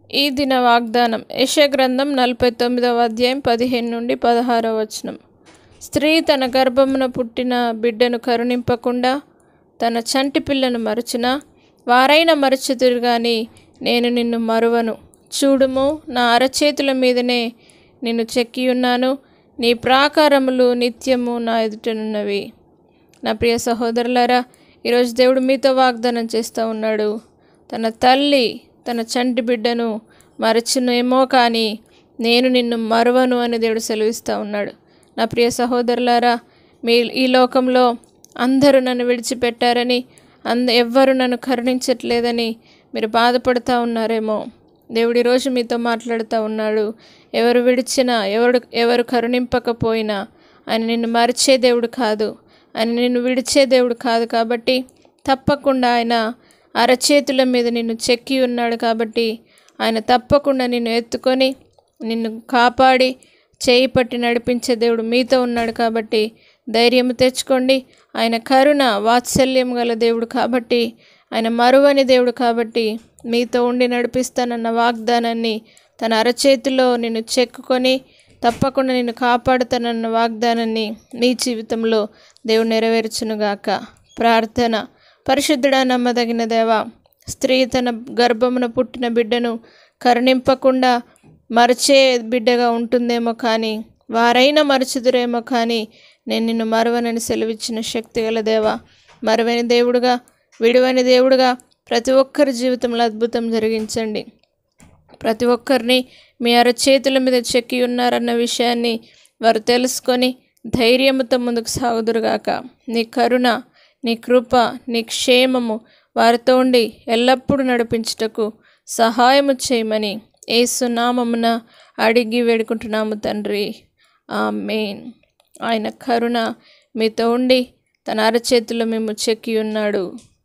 ఈ దిన వాగ్దానం యశగ్రంథం నలభై తొమ్మిదవ అధ్యాయం పదిహేను నుండి పదహారవ వచనం స్త్రీ తన గర్భమున పుట్టిన బిడ్డను కరుణింపకుండా తన చంటి పిల్లను మరచున వారైన మరచుదురు గాని నేను నిన్ను మరువను చూడుము నా అరచేతుల మీదనే నిన్ను చెక్కి ఉన్నాను నీ ప్రాకారములు నిత్యము నా ఎదుటనున్నవి నా ప్రియ సహోదరులారా ఈరోజు దేవుడు మీతో వాగ్దానం చేస్తూ ఉన్నాడు తన తల్లి తన చంటి బిడ్డను మరచునేమో కానీ నేను నిన్ను మరవను అని దేవుడు సెలవిస్తూ ఉన్నాడు నా ప్రియ సహోదరులారా మీ ఈ లోకంలో అందరూ నన్ను విడిచిపెట్టారని అంద ఎవ్వరు నన్ను కరుణించట్లేదని మీరు బాధపడుతూ ఉన్నారేమో దేవుడు ఈరోజు మీతో మాట్లాడుతూ ఉన్నాడు ఎవరు విడిచినా ఎవరు ఎవరు కరుణింపకపోయినా ఆయన నిన్ను మరిచే దేవుడు కాదు ఆయన నిన్ను విడిచే దేవుడు కాదు కాబట్టి తప్పకుండా ఆయన అరచేతుల మీద నిన్ను చెక్కి ఉన్నాడు కాబట్టి ఆయన తప్పకుండా నిన్ను ఎత్తుకొని నిన్ను కాపాడి చేయి పట్టి నడిపించే దేవుడు మీతో ఉన్నాడు కాబట్టి ధైర్యం తెచ్చుకోండి ఆయన కరుణ వాత్సల్యం గల దేవుడు కాబట్టి ఆయన మరువని దేవుడు కాబట్టి మీతో ఉండి నడిపిస్తానన్న వాగ్దానాన్ని తన అరచేతిలో నిన్ను చెక్కుకొని తప్పకుండా నిన్ను కాపాడుతానన్న వాగ్దానాన్ని మీ జీవితంలో దేవుడు నెరవేర్చునుగాక ప్రార్థన పరిశుద్ధుడా నమ్మదగిన దేవా స్త్రీ తన గర్భమున పుట్టిన బిడ్డను కరుణింపకుండా మరచే బిడ్డగా ఉంటుందేమో కానీ వారైనా మరచుదురేమో కానీ నేను నిన్ను మరవనని సెలవిచ్చిన శక్తి గల దేవా మరవని దేవుడుగా విడువని దేవుడుగా ప్రతి ఒక్కరి జీవితంలో అద్భుతం జరిగించండి ప్రతి ఒక్కరిని మీ అరచేతుల మీద చెక్కి ఉన్నారన్న విషయాన్ని వారు తెలుసుకొని ధైర్యముతో ముందుకు సాగుదురుగాక నీ కరుణ నీ కృప నీ క్షేమము వారితో ఉండి ఎల్లప్పుడూ నడిపించుటకు సహాయము చేయమని ఏసునామమున అడిగి వేడుకుంటున్నాము తండ్రి ఆ మెయిన్ ఆయన కరుణ మీతో ఉండి తన అరచేతిలో మేము చెక్కి ఉన్నాడు